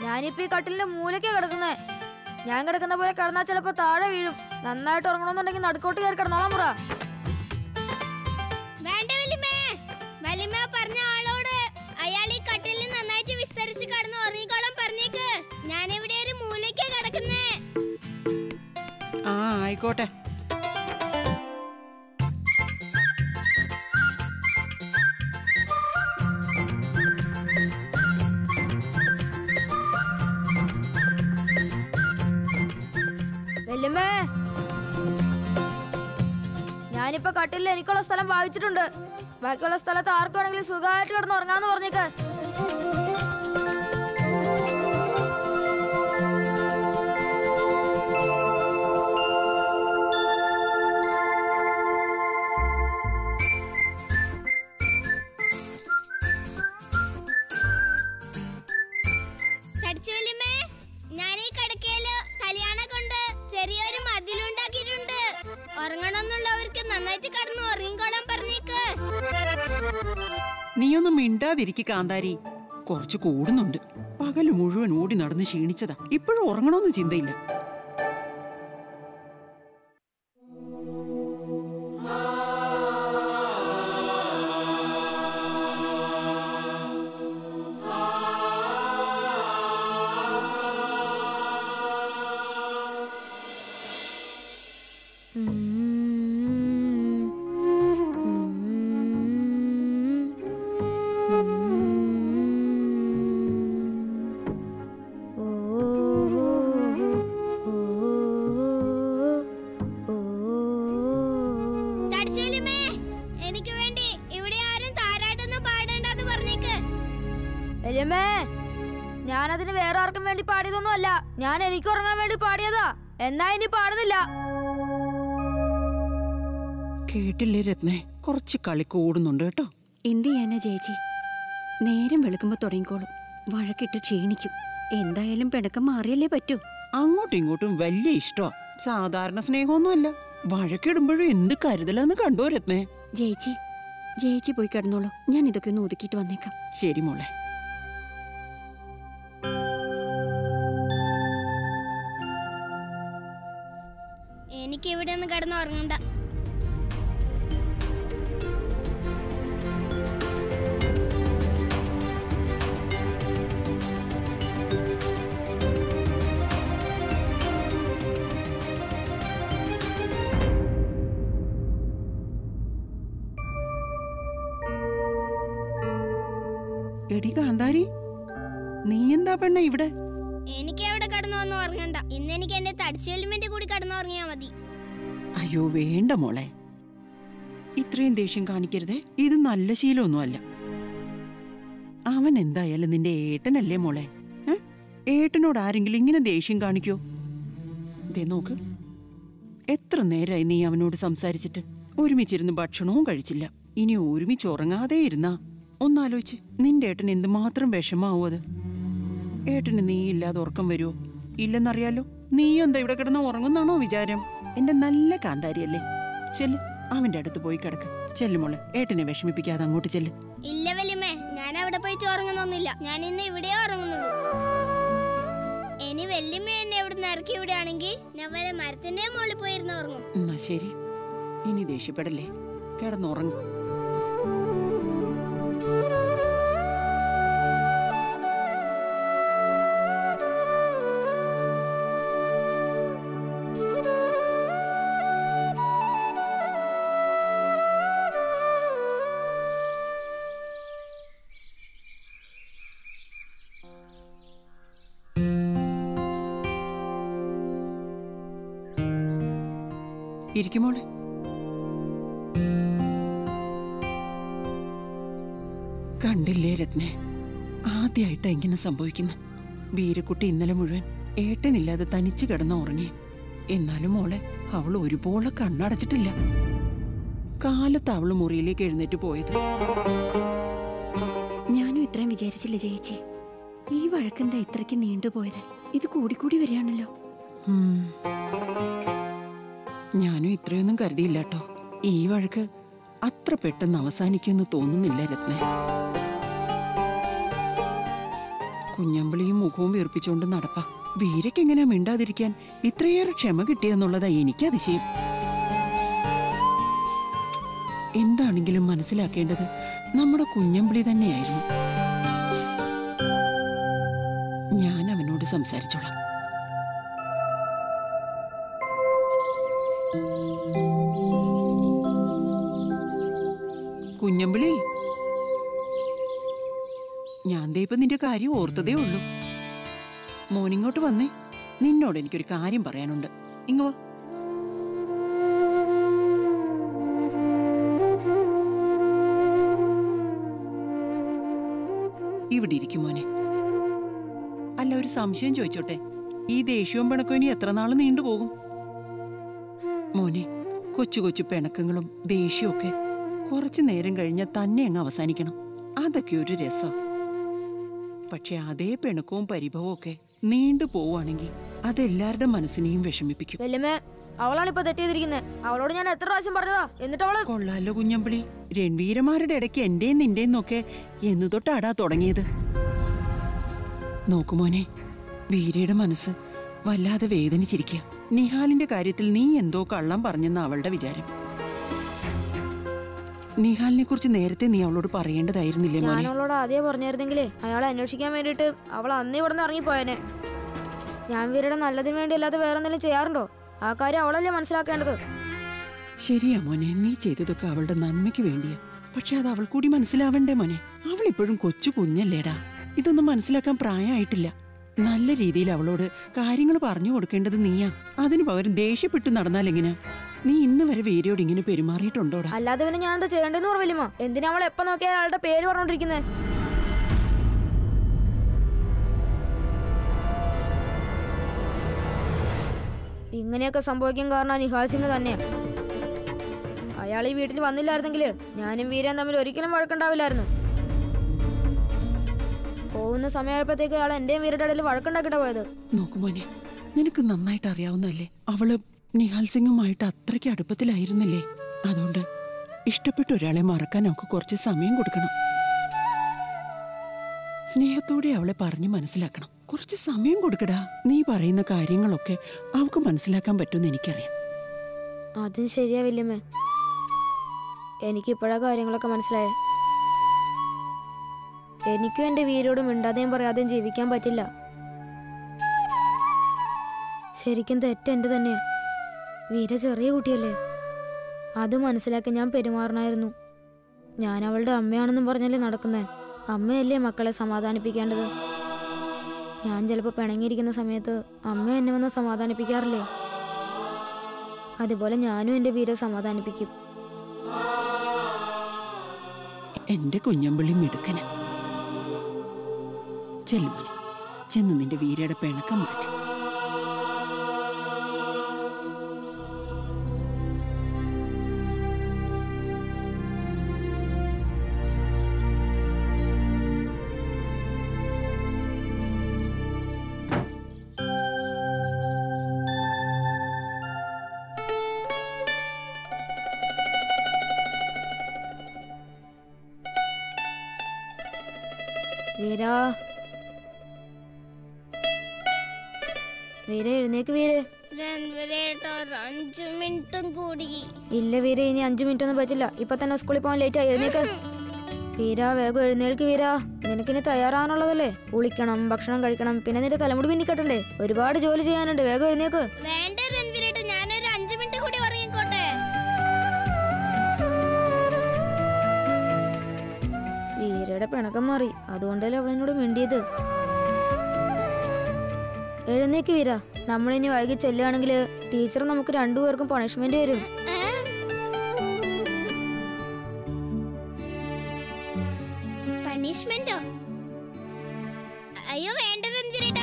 ഞാനിപ്പോ ഈ കട്ടിലിന്റെ മൂലക്കാ കിടക്കുന്നേ ഞാൻ കിടക്കുന്ന പോലെ കിടന്നാൽ ചിലപ്പോ താഴെ വീഴും നന്നായിട്ട് ഉറങ്ങണമെന്നുണ്ടെങ്കിൽ നടുക്കോട്ട് കയറി കിടന്നോളാം പറ വേണ്ട വല്യമ്മേ വല്യമ്മ പറഞ്ഞ ആളോട് അയാൾ ഈ കട്ടിലിൽ നന്നായിട്ട് വിസ്തരിച്ച് കിടന്ന് ഉറങ്ങിക്കോളാൻ പറഞ്ഞേക്ക് ഞാൻ ഇവിടെ ഒരു മൂലയ്ക്ക് കിടക്കുന്നേ ആ ആയിക്കോട്ടെ വല്യമ്മേ ഞാനിപ്പോ കട്ടിലിൽ എനിക്കുള്ള സ്ഥലം വാങ്ങിച്ചിട്ടുണ്ട് ബാക്കിയുള്ള സ്ഥലത്ത് ആർക്ക് വേണമെങ്കിലും സുഖമായിട്ട് കിടന്ന് ഉറങ്ങാന്ന് പറഞ്ഞേക്ക് തടിച്ചു വല്യമ്മേ ഞാൻ ഈ കിടക്കയില് കല്യാണ കൊണ്ട് ചെറിയൊരു മതിലുണ്ടാക്കിയിട്ടുണ്ട് ഉറങ്ങണമെന്നുള്ളവർക്ക് നന്നായിട്ട് കിടന്ന് ഉറങ്ങിക്കോളാൻ പറഞ്ഞേക്ക് നീയൊന്നും മിണ്ടാതിരിക്ക് കാന്താരി കുറച്ച് കൂടുന്നുണ്ട് പകല് മുഴുവൻ ഓടി നടന്ന് ക്ഷീണിച്ചതാ ഇപ്പോഴും ഉറങ്ങണമെന്ന് ചിന്തയില്ല തടിച്ചു വല്യമ്മേ എനിക്ക് വേണ്ടി ഇവിടെ ആരും താരാട്ടൊന്നും പാടണ്ടെന്ന് പറഞ്ഞേക്ക് വല്യമ്മേ ഞാനതിന് വേറെ ആർക്കും വേണ്ടി പാടിയതൊന്നും അല്ല ഞാൻ എനിക്ക് ഉറങ്ങാൻ വേണ്ടി പാടിയതാ എന്നാ ഇനി പാടുന്നില്ല കേട്ടില്ലേ രത്നേ കുറച്ച് കളി കൂടുന്നുണ്ട് കേട്ടോ എന്ത് ചെയ്യാനാ ചേച്ചി നേരം വെളുക്കുമ്പോ തുടങ്ങിക്കോളും വഴക്കിട്ട് ക്ഷീണിക്കും എന്തായാലും പിണക്കം മാറിയല്ലേ പറ്റൂ അങ്ങോട്ടും ഇങ്ങോട്ടും വലിയ ഇഷ്ടമാ സാധാരണ സ്നേഹമൊന്നുമല്ല വഴക്കിടുമ്പോഴും എന്ത് കരുതലാന്ന് കണ്ടോ രത്നേ ജയിച്ചി ജയിച്ചി പോയി കിടന്നോളൂ ഞാൻ ഇതൊക്കെ ഒന്ന് ഒതുക്കിയിട്ട് വന്നേക്കാം ശരി മോളെ എനിക്ക് ഇവിടെ ഒന്ന് കിടന്ന് ഉറങ്ങണ്ട എടി കാന്താരി നീ എന്താ പെണ്ണ ഇവിടെ എനിക്ക് എവിടെ കിടന്നു ഒന്നും ഉറങ്ങണ്ട ഇന്ന് എനിക്ക് എന്റെ തടിച്ചു വല്യമ്മന്റെ കൂടി കിടന്നു ഉറങ്ങിയാ മതി അയ്യോ വേണ്ട മോളെ ഇത്രയും ദേഷ്യം കാണിക്കരുതേ ഇത് നല്ല ശീലമൊന്നുമല്ല അവൻ എന്തായാലും നിന്റെ ഏട്ടനല്ലേ മോളെ ഏ? ഏട്ടനോട് ആരെങ്കിലും ഇങ്ങനെ ദേഷ്യം കാണിക്കോ ദേ നോക്ക് എത്ര നേരമായി നീ അവനോട് സംസാരിച്ചിട്ട് ഒരുമിച്ചിരുന്ന് ഭക്ഷണവും കഴിച്ചില്ല ഇനി ഒരുമിച്ച് ഉറങ്ങാതെ ഇരുന്നാ ഒന്നാലോചിച്ച് നിന്റെ ഏട്ടൻ എന്തുമാത്രം വിഷമാവും അത് ഏട്ടന് നീ ഇല്ലാതെ ഉറക്കം വരുമോ ഇല്ലെന്നറിയാലോ നീ എന്താ ഇവിടെ കിടന്ന് ഉറങ്ങുന്നാണോ വിചാരം എന്റെ നല്ല കാന്താരിയല്ലേ ചെല്ല് അവന്റെ അടുത്ത് പോയി കിടക്ക് ചെല്ലു മോളെ ഏട്ടനെ വിഷമിപ്പിക്കാതെ അങ്ങോട്ട് ചെല്ല് ഇല്ല വല്യമ്മേ ഞാൻ അവിടെ പോയി ചോറങ്ങുന്നൊന്നുമില്ല ഞാൻ ഇന്ന് ഇവിടെ ഉറങ്ങുന്നുള്ളൂ ഇനി വല്യമ്മ എന്നെ ഇവിടെ നിന്ന് ഇറക്കി വിടുകയാണെങ്കിൽ ഞാൻ വല്ല മരത്തിന്റെ മുകളിൽ പോയിരുന്ന് ഉറങ്ങും എന്നാ ശരി ഇനി ദേഷ്യപ്പെടല്ലേ കിടന്നുറങ്ങും ഇരിക്കുമോളെ കണ്ടില്ലേ രത്നെ ആദ്യമായിട്ടാ ഇങ്ങനെ സംഭവിക്കുന്ന വീരക്കുട്ടി ഇന്നലെ മുഴുവൻ ഏട്ടനില്ലാതെ തനിച്ച് കിടന്ന ഉറങ്ങി എന്നാലും മോളെ അവൾ ഒരുപോലെ കണ്ണടച്ചിട്ടില്ല കാലത്ത് അവള് മുറിയിലേക്ക് എഴുന്നേറ്റ് പോയത് ഞാനും ഇത്രയും വിചാരിച്ചില്ല ചേച്ചി ഈ വഴക്കെന്താ ഇത്രയ്ക്ക് നീണ്ടുപോയത് ഇത് കൂടിക്കൂടി വരികയാണല്ലോ ഉം. ഞാനും ഇത്രയൊന്നും കരുതിയില്ല കേട്ടോ ഈ വഴക്ക് അത്ര പെട്ടെന്ന് അവസാനിക്കുമെന്ന് തോന്നുന്നില്ല രത്നെ കുഞ്ഞമ്പിളിയും മുഖവും വീർപ്പിച്ചുകൊണ്ട് നടപ്പ വീരയ്ക്ക് എങ്ങനെയാ മിണ്ടാതിരിക്കാൻ ഇത്രയേറെ ക്ഷമ കിട്ടിയെന്നുള്ളതാ എനിക്ക് അതിശയം എന്താണെങ്കിലും മനസ്സിലാക്കേണ്ടത് നമ്മുടെ കുഞ്ഞമ്പിളി തന്നെയായിരുന്നു ഞാൻ അവനോട് സംസാരിച്ചോളാം കുഞ്ഞമ്പിളി ഞാൻ ദേ ഇപ്പൊ നിന്റെ കാര്യം ഓർത്തതേ ഉള്ളൂ മോനിങ്ങോട്ട് വന്നേ നിന്നോട് എനിക്കൊരു കാര്യം പറയാനുണ്ട് ഇങ്ങ് വാ ഇവിടെ ഇരിക്കും മോനെ അല്ല ഒരു സംശയം ചോദിച്ചോട്ടെ ഈ ദേഷ്യവും പിണക്കവും ഇനി എത്ര നാൾ നീണ്ടുപോകും മോനെ കൊച്ചു കൊച്ചു പിണക്കങ്ങളും ദേഷ്യവും ഒക്കെ കുറച്ചു നേരം കഴിഞ്ഞാൽ തന്നെ അങ്ങ് അവസാനിക്കണം അതൊക്കെ ഒരു രസം പക്ഷെ അതേ പിണക്കവും പരിഭവവും ഒക്കെ നീണ്ടു പോവുകയാണെങ്കിൽ അതെല്ലാവരുടെ മനസ്സിനെയും വിഷമിപ്പിക്കും വല്യമ്മേ അവളാണ് ഇപ്പൊ തെറ്റ് ചെയ്തിരിക്കുന്നത് അവളോട് ഞാൻ എത്ര പ്രാവശ്യം പറഞ്ഞതാ എന്നിട്ട് അവള് കൊള്ളാലോ കുഞ്ഞമ്പിളി രൺവീരന്മാരുടെ ഇടയ്ക്ക് എന്റെയും നിന്റെയും ഒക്കെ എന്നു തൊട്ടാടാ തുടങ്ങിയത് നോക്കുമോനെ വീരയുടെ മനസ്സ് വല്ലാതെ വേദനിച്ചിരിക്കുക നിഹാലിന്റെ കാര്യത്തിൽ നീ എന്തോ കള്ളം പറഞ്ഞെന്ന അവളുടെ വിചാരം നിഹാലിനെ കുറിച്ച് നേരത്തെ നീ അവളോട് പറയേണ്ടതായിരുന്നില്ലേ ഞാൻ മോനെ അവളോട് ആദ്യം പറഞ്ഞായിരുന്നെങ്കിലേ അയാളെ അന്വേഷിക്കാൻ വേണ്ടിയിട്ട് അവൾ അന്നേ ഇവിടെ നിന്ന് ഇറങ്ങിപ്പോയനെ ഞാൻ വീരുടെ നല്ലതിന് വേണ്ടി അല്ലാതെ വേറെ എന്തെങ്കിലും ചെയ്യാറുണ്ടോ ആ കാര്യം അവളല്ലേ മനസ്സിലാക്കേണ്ടത് ശരിയാ മോനെ നീ ചെയ്തതൊക്കെ അവളുടെ നന്മയ്ക്ക് വേണ്ടിയാ പക്ഷെ അത് അവൾ കൂടി മനസ്സിലാവണ്ടേ മോനെ അവൾ ഇപ്പോഴും കൊച്ചു കുഞ്ഞല്ലേടാ ഇതൊന്നും മനസ്സിലാക്കാൻ പ്രായമായിട്ടില്ല നല്ല രീതിയിൽ അവളോട് കാര്യങ്ങൾ പറഞ്ഞു കൊടുക്കേണ്ടത് നീയാ അതിനു പകരം ദേഷ്യപ്പെട്ട് നടന്നാൽ എങ്ങനെയാ നീ ഇന്ന് വരെ വീരയോട് ഇങ്ങനെ പെരുമാറിയിട്ടുണ്ടോടാ അല്ലാതെ പിന്നെ ഞാൻ എന്താ ചെയ്യേണ്ടതെന്ന് പറഞ്ഞില്ലുമോ എന്തിനാ അവൾ എപ്പോ നോക്കിയാൽ അയാളുടെ പേര് പറഞ്ഞോണ്ടിരിക്കുന്നത് ഇങ്ങനെയൊക്കെ സംഭവിക്കാൻ കാരണം നിഹാൽ സിംഗ് തന്നെയാ അയാൾ ഈ വീട്ടിൽ വന്നില്ലായിരുന്നെങ്കിൽ ഞാനും വീരൻ തമ്മിൽ ഒരിക്കലും വഴക്കുണ്ടാവില്ലായിരുന്നു പോകുന്ന സമയമായപ്പോഴത്തേക്ക് അയാൾ എന്റെയും വീരുടെ ഇടയിൽ വഴക്കുണ്ടാക്കിട്ടാ പോയത് നോക്കു മോനെ നിനക്ക് നന്നായിട്ട് അറിയാവുന്നല്ലേ അവള് നിഹാൽ സിംഗുമായിട്ട് അത്രയ്ക്ക് അടുപ്പത്തിലായിരുന്നില്ലേ അതുകൊണ്ട് ഇഷ്ടപ്പെട്ട ഒരാളെ മറക്കാൻ അവൾക്ക് കുറച്ച് സമയം കൊടുക്കണം സ്നേഹത്തോടെ അവളെ പറഞ്ഞു മനസ്സിലാക്കണം കുറച്ച് സമയം കൊടുക്കടാ നീ പറയുന്ന കാര്യങ്ങളൊക്കെ അവൾക്ക് മനസ്സിലാക്കാൻ പറ്റുമെന്ന് എനിക്കറിയാം അതും ശരിയാ വല്യമ്മേ എനിക്ക് ഇപ്പോഴാ കാര്യങ്ങളൊക്കെ മനസ്സിലായേ എനിക്കും എൻ്റെ വീരോട് മിണ്ടാതെയും പറയാതെയും ജീവിക്കാൻ പറ്റില്ല ശരിക്കും തെറ്റ് എൻ്റെ തന്നെയാ വീര ചെറിയ കുട്ടിയല്ലേ അത് മനസ്സിലാക്കി ഞാൻ പെരുമാറണമായിരുന്നു ഞാൻ അവളുടെ അമ്മയാണെന്നും പറഞ്ഞല്ലേ നടക്കുന്നേ അമ്മയല്ലേ മക്കളെ സമാധാനിപ്പിക്കേണ്ടത് ഞാൻ ചിലപ്പോൾ പിണങ്ങിയിരിക്കുന്ന സമയത്ത് അമ്മ എന്നെ വന്ന് സമാധാനിപ്പിക്കാറില്ലേ അതുപോലെ ഞാനും എൻ്റെ വീരെ സമാധാനിപ്പിക്കും എന്റെ കുഞ്ഞമ്പിള്ളി മിടുക്കന് ചെല്ലുമോനെ ചെന്ന് നിന്റെ വീരയുടെ പിണക്കം മാറ്റി വീരാ വീര എഴുന്നേക്ക് വീര് രൺവരേട്ടാ ഒരു അഞ്ചു മിനിറ്റും കൂടി ഇല്ല വീര ഇനി അഞ്ചു മിനിറ്റ് ഒന്നും പറ്റില്ല ഇപ്പൊ തന്നെ സ്കൂളിൽ പോകാൻ ലേറ്റ് ആയി എഴുന്നേക്ക് വീര വേഗം എഴുന്നേൽക്ക് വീര നിനക്കിനി തയ്യാറാണുള്ളതല്ലേ കുളിക്കണം ഭക്ഷണം കഴിക്കണം പിന്നെ നിന്റെ തലമുടി പിന്നിക്കെട്ടണ്ടേ ഒരുപാട് ജോലി ചെയ്യാനുണ്ട് വേഗം എഴുന്നേക്ക് വേണ്ട രൺവരേട്ട ഞാനൊരു അഞ്ചു മിനിറ്റ് കൂടി ഉറങ്ങിക്കോട്ടെ വീരയുടെ പിണക്കം മാറി അതുകൊണ്ടല്ലേ അവളെന്നോട് മിണ്ടിയത് എഴുന്നേക്ക് വീര നമ്മളിനി വൈകി ചെല്ലുകയാണെങ്കിൽ ടീച്ചർ നമുക്ക് രണ്ടുപേർക്കും പണിഷ്മെന്റ് വരും ഏ? പണിഷ്മെന്റോ അയ്യോ വേണ്ട രൺവരേട്ടാ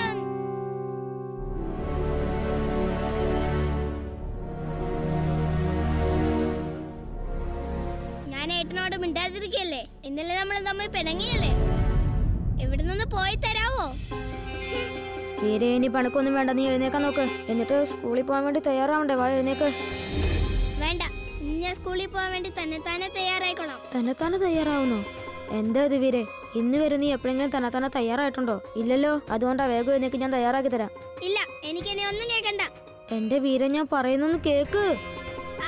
ഞാൻ ഏട്ടനോട് മിണ്ടാതിരിക്കല്ലേ ഇന്നലെ നമ്മൾ തമ്മിൽ പിണങ്ങിയല്ലേ ഇവിടെ നിന്ന് പോയി തരാവോ വീര ഇനി പണക്കൊന്നും വേണ്ട നീ എഴുന്നേക്കാൻ നോക്ക് എന്നിട്ട് സ്കൂളിൽ പോകാൻ വേണ്ടി തയ്യാറാവണ്ടേ വാ എഴുന്നേക്ക് വേണ്ട ഇന്ന് ഞാൻ സ്കൂളിൽ പോകാൻ വേണ്ടി തന്നെ തന്നെ തയ്യാറായിക്കോളാം തന്നെത്താനെ തയ്യാറാവുന്നു എന്താ ഇത് വീരെ ഇന്ന് വരെ നീ എപ്പോഴെങ്കിലും തന്നെ തന്നെ തയ്യാറായിട്ടുണ്ടോ ഇല്ലല്ലോ അതുകൊണ്ടാ വേഗം എഴുന്നേക്ക് ഞാൻ തയ്യാറാക്കി തരാം ഇല്ല എനിക്ക് ഇനി ഒന്നും കേൾക്കണ്ട എന്റെ വീര ഞാൻ പറയുന്നൊന്ന് കേക്ക് ആ,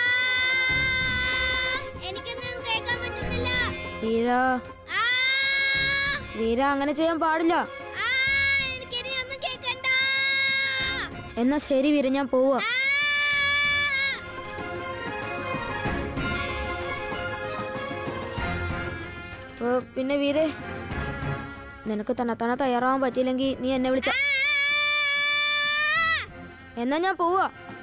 എനിക്കൊന്നും കേൾക്കാൻ പറ്റുന്നില്ല വീര ആ, വീര അങ്ങനെ ചെയ്യാൻ പാടില്ല ആ, എനിക്കിനി ഒന്നും കേൾക്കണ്ട എന്നാ ശരി വീര ഞാൻ പോവാ ആ. ഓ, പിന്നെ വീരെ നിനക്ക് തന്നെ തന്നെ തയ്യാറാവാൻ പറ്റിയില്ലെങ്കിൽ നീ എന്നെ വിളിച്ച എന്നാ ഞാൻ പോവാ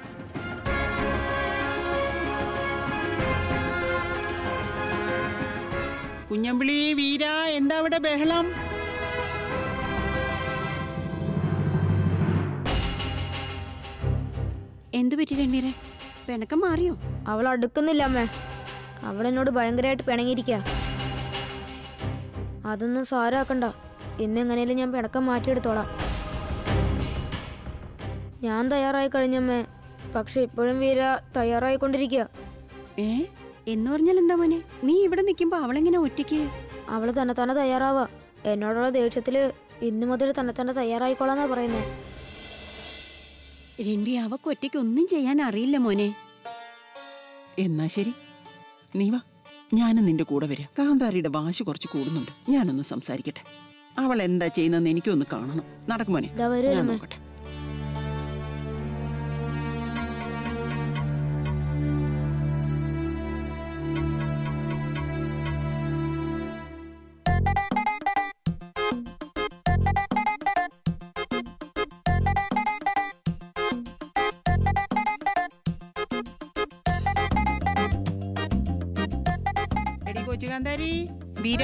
കുഞ്ഞമ്പിളി വീര എന്താ അവിടെ ബഹളം എന്തു പറ്റി രൺവീരെ പിണക്കം മാറിയോ അവൾ അടുക്കുന്നില്ല അമ്മേ അവൾ എന്നോട് ഭയങ്കരമായിട്ട് പിണങ്ങിയിരിക്കുക അതൊന്നും സാരാക്കണ്ട ഇന്ന് എങ്ങനെയാലും ഞാൻ പിണക്കം മാറ്റിയെടുത്തോളാം ഞാൻ തയ്യാറായി കഴിഞ്ഞമ്മേ പക്ഷെ ഇപ്പോഴും വീര തയ്യാറായിക്കൊണ്ടിരിക്കുക ഏ എന്ന് പറഞ്ഞാൽ എന്താ മോനെ നീ ഇവിടെ നിൽക്കുമ്പോ അവളെങ്ങനെ ഒറ്റയ്ക്ക് അവൾ തന്നെ തന്നെ തയ്യാറാവുക എന്നോടുള്ള ദേഷ്യത്തില് ഇന്നു മുതൽ തന്നെ തന്നെ തയ്യാറായിക്കോളാന്നാ പറയുന്നത് രൺവി അവക്ക് ഒറ്റയ്ക്ക് ഒന്നും ചെയ്യാൻ അറിയില്ല മോനെ എന്നാ ശരി നീ വാ ഞാനും നിന്റെ കൂടെ വരാം കാന്താരിയുടെ വാശി കുറച്ച് കൂടുന്നുണ്ട് ഞാനൊന്ന് സംസാരിക്കട്ടെ അവൾ എന്താ ചെയ്യുന്നതെന്ന് എനിക്കൊന്ന് കാണണം നടക്കുമോനെ ഇതാ വരൂ ഞാൻ അമ്മേ. നോക്കട്ടെ എടി കൊച്ചു കാന്താരി വീര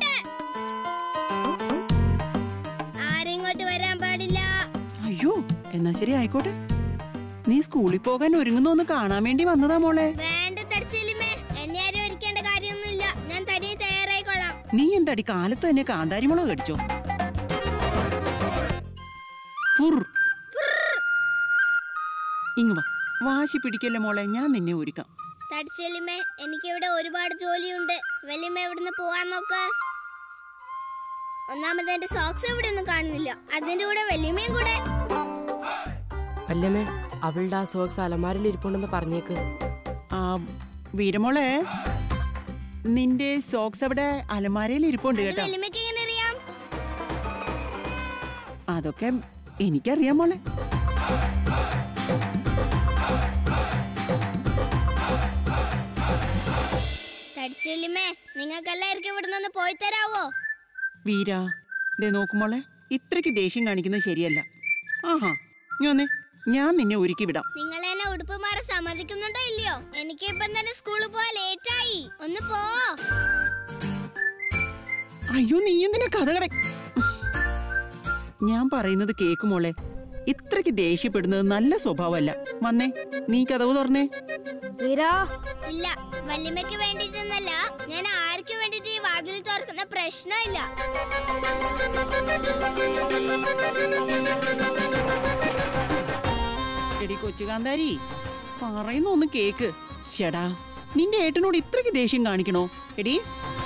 ആരും ഇങ്ങോട്ട് വരാൻ പാടില്ല അയ്യോ എന്നാ ശരി ആയിക്കോട്ടെ നീ സ്കൂളിൽ പോകാൻ ഒരുങ്ങുന്നൊന്ന് കാണാൻ വേണ്ടി വന്നതാ മോളെ വേണ്ട തടിച്ചിലിമേ എന്നെ ആരും ഒരുക്കേണ്ട കാര്യമൊന്നുമില്ല ഞാൻ തനിയെ തയ്യാറായിക്കൊള്ളാം നീ എന്താടി കാലത്ത് തന്നെ കാന്താരി മുളക് കടിച്ചോ ഫുർ. ഇങ്ങ് വാ വാശി പിടിക്കല്ലേ മോളെ ഞാൻ നിന്നെ ഒരുക്കാം തടിച്ചിലിമേ എനിക്കിവിടെ ഒരുപാട് ജോലിയുണ്ട് വലിയമ്മ ഇവിടുന്ന് പോവാൻ നോക്ക് ഒന്നാമത് എന്റെ സോക്സ് ഇവിടെ ഒന്നും കാണുന്നില്ല അതിന്റെ കൂടെ വലിയമ്മയും കൂടെ വല്യമ്മേ അവളുടെ ആ സോക്സ് അലമാരിൽ ഇരിപ്പുണ്ടെന്ന് പറഞ്ഞേക്ക് ആ വീരമോളെ നിന്റെ സോക്സ് അവിടെ അലമാരയിൽ ഇരിപ്പുണ്ട് ഇത് കേട്ടോ വലിയമ്മയ്ക്ക് എങ്ങനെ അറിയാം അതൊക്കെ എനിക്കറിയാം മോളെ തടിച്ചിലിമേ നിങ്ങൾക്ക് എല്ലാവർക്കും ഇവിടുന്ന് ഒന്ന് പോയി തരാവോ വീര ദേ നോക്കുമോളെ ഇത്രയ്ക്ക് ദേഷ്യം കാണിക്കുന്നത് ശരിയല്ല ആഹാ നീ വന്നേ ഞാൻ നിന്നെ ഒരുക്കി വിടാം നിങ്ങൾ എന്നെ ഉടുപ്പ് മാറി സമ്മതിക്കുന്നുണ്ടോ ഇല്ലയോ എനിക്ക് ഇപ്പം തന്നെ സ്കൂളിൽ പോവാൻ ലേറ്റ് ആയി ഒന്ന് പോ അയ്യോ നീ എന്തിനാ കഥ കട ഞാൻ പറയുന്നത് കേക്ക് മോളെ ഇത്രയ്ക്ക് ദേഷ്യപ്പെടുന്നത് നല്ല സ്വഭാവമല്ല വന്നേ നീ കഥവ് തുറന്നേ വീര ഇല്ല വല്യമ്മയ്ക്ക് വേണ്ടിട്ടൊന്നല്ല ഞാൻ ആർക്ക് വേണ്ടിട്ട് ഈ വാതിൽ തുറക്കുന്ന പ്രശ്നമില്ല എടി കൊച്ചു കാന്താരി പറയുന്ന ഒന്ന് കേക്ക് ഷെടാ നിന്റെ ഏട്ടനോട് ഇത്രയ്ക്ക് ദേഷ്യം കാണിക്കണോ എടി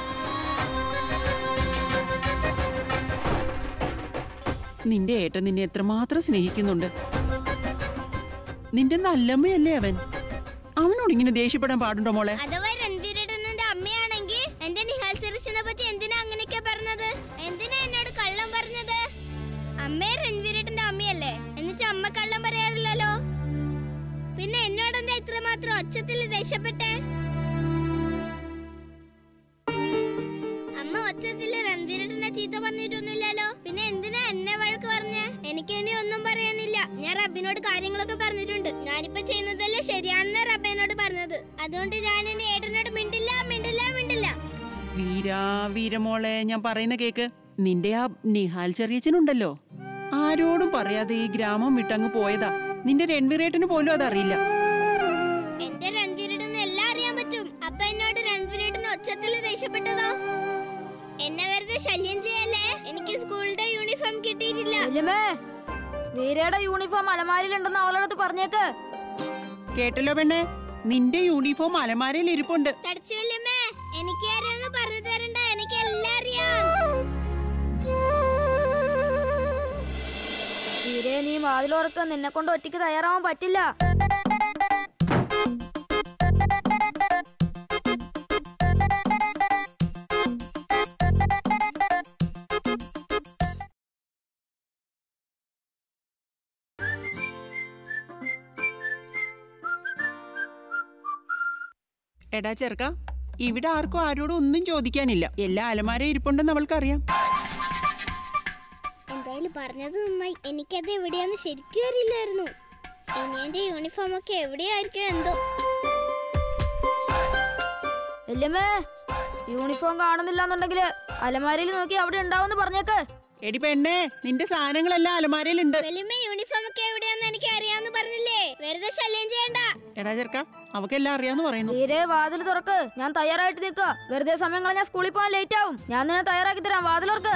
നിന്റെ ഏട്ടൻ നിന്നെ എത്രമാത്രം സ്നേഹിക്കുന്നുണ്ട് നിന്റെ നല്ലമ്മയല്ലേ അവൻ അവനോട് ഇങ്ങനെ ദേഷ്യപ്പെടാൻ പാടുണ്ടോ മോളെ അഥവാ രൺവീരേട്ടന്റെ അമ്മയാണെങ്കിൽ എന്റെ നിഹാൽ സിറിച്ചിനെ പറ്റി എന്തിനാ അങ്ങനെയൊക്കെ പറഞ്ഞത് എന്തിനാ എന്നോട് കള്ളം പറഞ്ഞത് അമ്മേ രൺവീരേട്ടന്റെ അമ്മയല്ലേ എന്നിട്ട് അമ്മ കള്ളം പറയാറില്ലല്ലോ പിന്നെ എന്നോട് എന്താ ഇത്രമാത്രം ഒച്ചത്തിൽ ദേഷ്യപ്പെട്ടെ അമ്മ ഒച്ചത്തിൽ രൺവീരേട്ടനെ ചീത്ത പറഞ്ഞിട്ടൊന്നുമില്ലല്ലോ പിന്നെ എന്തിനാ എന്നെ വഴക്ക് പറഞ്ഞേ എനിക്ക് ഇനി ഒന്നും പറയാനില്ല ഞാൻ റബ്ബിനോട് കാര്യങ്ങളൊക്കെ പറഞ്ഞിട്ടുണ്ട് ഞാനിപ്പോ ചെയ്യുന്നതല്ലേ ശരിയാണെന്ന് റബ്ബ് എന്നോട് പറഞ്ഞത് അതുകൊണ്ട് ഞാൻ ഇനി ഏട്ടനോട് മിണ്ടില്ല മിണ്ടില്ല മിണ്ടില്ല വീരാ വീരമോളെ ഞാൻ പറയുന്ന കേക്ക് നിന്റെ ആ നിഹാൽ ചെറിയച്ചനുണ്ടല്ലോ ആരോടും പറയാതെ ഈ ഗ്രാമം വിട്ടങ്ങ് പോയതാ നിന്റെ രൺവീരേട്ടന് പോലും അതറിയില്ല എന്റെ രൺവീരേട്ടന് എല്ലാം അറിയാൻ പറ്റും അപ്പൊ എന്നോട് രൺവീരേട്ടന് ഒച്ചത്തിൽ ദേഷ്യപ്പെട്ടതോ എന്നെ വെറുതെ ശല്യം ചെയ്യല്ലേ എനിക്ക് സ്കൂളിന്റെ യൂണിഫോം കിട്ടിയിട്ടില്ല വല്യമ്മേ വീരയുടെ യൂണിഫോം അലമാരിലുണ്ടെന്ന് അവളടുത്ത് പറഞ്ഞേക്ക് കേട്ടല്ലോ പെണ്ണെ നിന്റെ യൂണിഫോം അലമാരയിൽ ഇരിപ്പുണ്ട് തടിച്ചു വല്യമ്മേ എനിക്ക് ആരെയൊന്നും പറഞ്ഞു തരണ്ട എനിക്ക് വീരേ നീ വാതിലോർക്ക് നിന്നെ കൊണ്ട് ഒറ്റയ്ക്ക് തയ്യാറാവാൻ പറ്റില്ല എടാ ചെറുക്ക ഇവിടെ ആർക്കും ആരോടും ഒന്നും ചോദിക്കാനില്ല എല്ലാ അലമാര ഇരിപ്പുണ്ടെന്ന് അവൾക്കറിയാം എന്തായാലും പറഞ്ഞത് നന്നായി എനിക്കത് എവിടെയാന്ന് ശരിക്കും അറിയില്ലായിരുന്നു ഇനി എന്റെ യൂണിഫോം ഒക്കെ എവിടെയായിരിക്കും എന്തോ വല്യമ്മേ യൂണിഫോം കാണുന്നില്ല എന്നുണ്ടെങ്കിൽ അലമാരയിൽ നോക്കി അവിടെ ഉണ്ടാവുമെന്ന് പറഞ്ഞേക്ക് എടി പെണ്ണേ നിന്റെ സാധനങ്ങളെല്ലാം അലമാരയിലുണ്ട് വലിയമ്മ യൂണിഫോം ഒക്കെ എവിടെയാന്ന് എനിക്ക് അറിയാന്ന് പറഞ്ഞില്ലേ വെറുതെ ശല്യം ചെയ്യണ്ട എടാ ചെറുക്ക അവക്കെല്ലാം അറിയാന്ന് പറയുന്നു വീരേ വാതിൽ തുറക്ക് ഞാൻ തയ്യാറായിട്ട് നിൽക്കുക വെറുതെ സമയം കളഞ്ഞാൽ സ്കൂളിൽ പോകാൻ ലേറ്റ് ആവും ഞാൻ നിന്നെ തയ്യാറാക്കി തരാം വാതിലോർക്ക്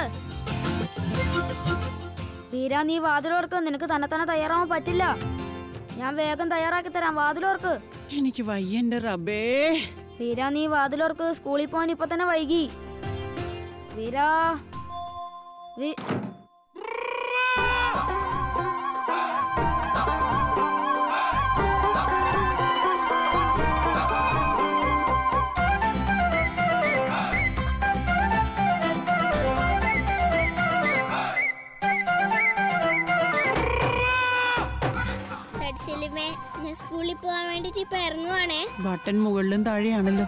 വീര നീ വാതിലോർക്ക് നിനക്ക് തന്നെ തന്നെ തയ്യാറാവാൻ പറ്റില്ല ഞാൻ വേഗം തയ്യാറാക്കി തരാം വാതിലോർക്ക് എനിക്ക് വയ്യന്റെ റബ്ബേ വീര നീ വാതിലോർക്ക് സ്കൂളിൽ പോകാൻ ഇപ്പൊ തന്നെ വൈകി വീരാ വി- തടിച്ചില്ലുമേ ഞാൻ സ്കൂളിൽ പോകാൻ വേണ്ടിട്ട് ഇപ്പൊ ഇറങ്ങുവാണേ ബട്ടൺ മുകളിലും താഴെയാണല്ലോ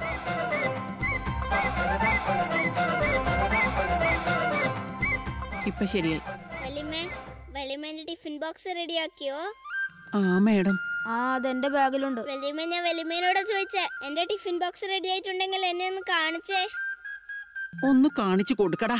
ഇപ്പൊ ശരിയായി വലിയമ്മേ വലിയമ്മേന്റെ ടിഫിൻ ബോക്സ് റെഡിയാക്കിയോ ആ മേഡം ആ അതെന്റെ ബാഗിലുണ്ട് വലിയമ്മ ഞാൻ വലിയമ്മേനോട് ചോദിച്ചേ എന്റെ ടിഫിൻ ബോക്സ് റെഡി ആയിട്ടുണ്ടെങ്കിൽ എന്നെ ഒന്ന് കാണിച്ചേ ഒന്ന് കാണിച്ചു കൊടുക്കടാ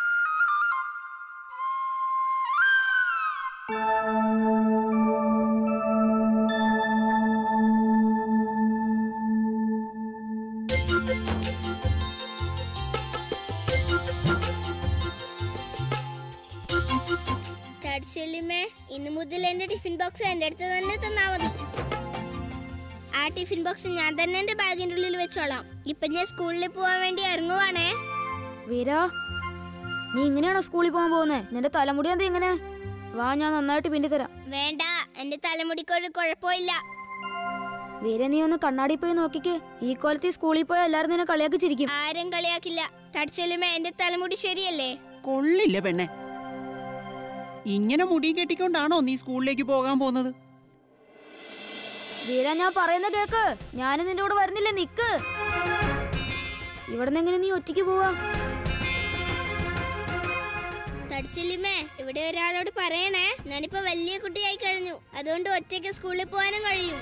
തടിച്ചുള്ളിമേ ഇന്ന് മുതൽ എന്റെ ടിഫിൻ ബോക്സ് എന്റെ അടുത്ത് തന്നെ തന്നാ മതി ആ ടിഫിൻ ബോക്സ് ഞാൻ തന്നെ എന്റെ ബാഗിന്റെ ഉള്ളിൽ വെച്ചോളാം ഇപ്പൊ ഞാൻ സ്കൂളിൽ പോവാൻ വേണ്ടി ഇറങ്ങുവാണേ വീര നീ ഇങ്ങനെയാണോ സ്കൂളിൽ പോകാൻ പോകുന്നത് നിന്റെ തലമുടി എന്താ ഇങ്ങനെ വാ ഞാൻ നന്നായിട്ട് പിന്നി തരാം വേണ്ട എന്റെ തലമുടിക്കൊരു കുഴപ്പമില്ല വീര നീ ഒന്ന് കണ്ണാടി പോയി നോക്കിക്ക് ഈ കോലത്തിൽ സ്കൂളിൽ പോയാൽ എല്ലാരും നിന്നെ കളിയാക്കി ചിരിക്കും ആരും കളിയാക്കില്ല തടിച്ചുള്ളിമേ എന്റെ തലമുടി ശരിയല്ലേ കൊള്ളില്ല പെണ്ണെ ഇങ്ങനെ മുടി കെട്ടിക്കൊണ്ടാണോ നീ സ്കൂളിലേക്ക് പോകാൻ പോകുന്നത് വീര ഞാൻ പറയുന്ന കേക്ക് ഞാനും നിന്റെ കൂടെ വരുന്നില്ല നിക്ക് ഇവിടെ നിന്ന് എങ്ങനെ നീ ഒറ്റയ്ക്ക് പോവാ തടിച്ചില്ലിമേ ഇവിടെ ഒരാളോട് പറയണേ ഞാനിപ്പോ വലിയ കുട്ടിയായി കഴിഞ്ഞു അതുകൊണ്ട് ഒറ്റയ്ക്ക് സ്കൂളിൽ പോകാനും കഴിയും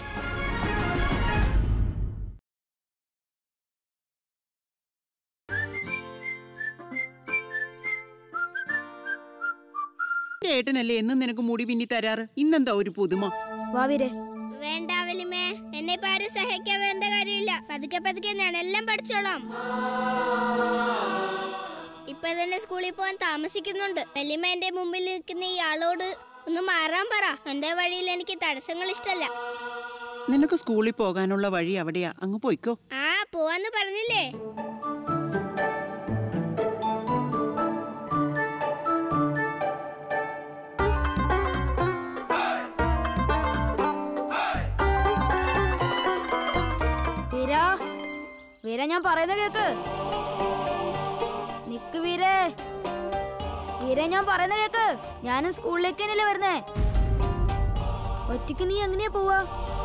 നിന്റെ ഏട്ടനല്ലേ എന്നും നിനക്ക് മുടി പിന്നി തരാറ് ഇന്നെന്താ ഒരു പുതുമ വാ വീരേ വേണ്ട വലിമേ എന്നെ ഇപ്പൊ ആരും സഹായിക്കാൻ വേണ്ട കാര്യമില്ല പതുക്കെ പതുക്കെ ഞാൻ എല്ലാം പഠിച്ചോളാം ഇപ്പൊ തന്നെ സ്കൂളിൽ പോകാൻ താമസിക്കുന്നുണ്ട് വലിമ എന്റെ മുമ്പിൽ നിൽക്കുന്ന ഈ ആളോട് ഒന്ന് മാറാൻ പറ എന്റെ വഴിയിൽ എനിക്ക് തടസ്സങ്ങൾ ഇഷ്ടല്ല നിനക്ക് സ്കൂളിൽ പോകാനുള്ള വഴി അവിടെയാ അങ്ങ് പോയിക്കോ ആ പോവാന്ന് പറഞ്ഞില്ലേ വീര വീര ഞാൻ പറയുന്ന കേക്ക് നിക്ക് വീരേ വീര ഞാൻ പറയുന്ന കേക്ക് ഞാനും സ്കൂളിലേക്ക് തന്നെയല്ലേ വരുന്നേ ഒറ്റയ്ക്ക് നീ എങ്ങനെയാ പോവാ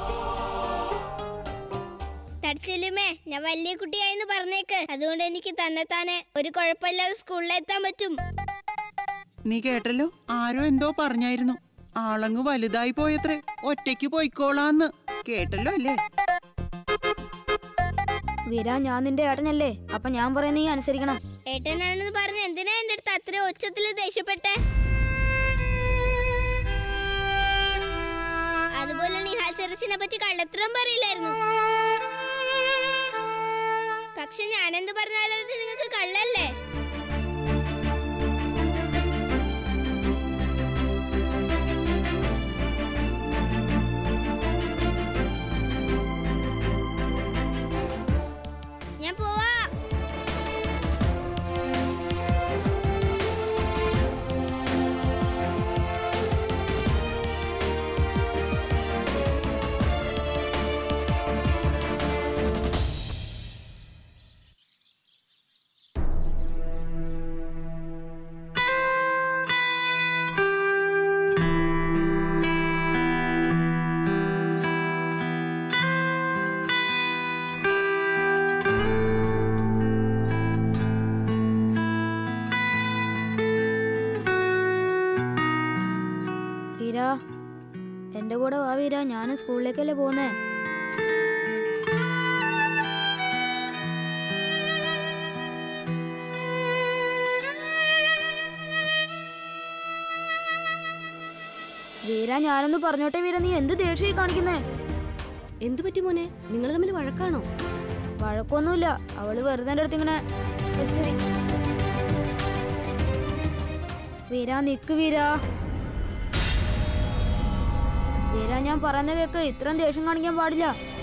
തടിച്ചില്ലുമേ ഞാൻ വലിയ കുട്ടിയായിന്ന് പറഞ്ഞേക്ക് അതുകൊണ്ട് എനിക്ക് തന്നെ താനെ ഒരു കുഴപ്പമില്ലാതെ സ്കൂളിലെത്താൻ പറ്റും നീ കേട്ടല്ലോ ആരോ എന്തോ പറഞ്ഞായിരുന്നു ആളങ്ങ് വലുതായി പോയത്രേ ഒറ്റയ്ക്ക് പോയിക്കോളാന്ന് കേട്ടല്ലോ അല്ലേ വീര ഞാൻ നിന്റെ ഏട്ടനല്ലേ അപ്പൊ ഞാൻ പറയുന്ന നീ അനുസരിക്കണം ഏട്ടനാണെന്ന് പറഞ്ഞ് എന്തിനാ എന്റെ അടുത്ത് അത്ര ഉച്ചത്തിൽ ദേഷ്യപ്പെട്ടെ അതുപോലെ നിഹാൽ ചെറച്ചിനെ പറ്റി കള്ളത്തരം പറയില്ലായിരുന്നു പക്ഷെ ഞാനെന്ത് പറഞ്ഞാലും അത് നിങ്ങൾക്ക് കള്ളല്ലേ ഞാൻ പോവാ എന്റെ കൂടെ വാ വീര ഞാൻ സ്കൂളിലേക്കല്ലേ പോകുന്നേ വീര ഞാനൊന്ന് പറഞ്ഞോട്ടെ വീര നീ എന്ത് ദേഷ്യം കാണിക്കുന്നേ എന്തു പറ്റി മോനെ നിങ്ങൾ തമ്മിൽ വഴക്കാണോ വഴക്കൊന്നുമില്ല അവള് വെറുതെ എൻ്റെ അടുത്ത് ഇങ്ങനെ "ഏ, ശരി വീര നിക്ക് വീര വീര ഞാൻ പറയുന്ന കേക്ക് ഇത്രയും ദേഷ്യം കാണിക്കാൻ പാടില്ല